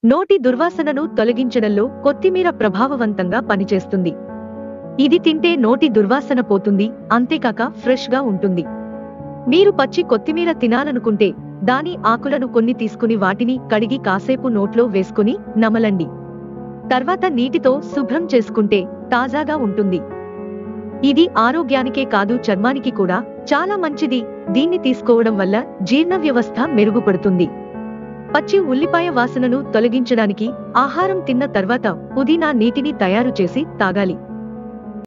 నోటి దుర్వాసనను తొలగించడంలో కొత్తిమీర ప్రభావవంతంగా పనిచేస్తుంది ఇది తింటే నోటి దుర్వాసన పోతుంది అంతేకాక ఫ్రెష్ గా ఉంటుంది మీరు పచ్చి కొత్తిమీర తినాలనుకుంటే దాని ఆకులను కొన్ని తీసుకుని వాటిని కడిగి కాసేపు నోట్లో వేసుకుని నమలండి తర్వాత నీటితో శుభ్రం చేసుకుంటే తాజాగా ఉంటుంది ఇది ఆరోగ్యానికే కాదు చర్మానికి కూడా చాలా మంచిది దీన్ని తీసుకోవడం వల్ల జీర్ణ వ్యవస్థ మెరుగుపడుతుంది పచ్చి ఉల్లిపాయ వాసనను తొలగించడానికి ఆహారం తిన్న తర్వాత పుదీనా నీటిని తయారు చేసి తాగాలి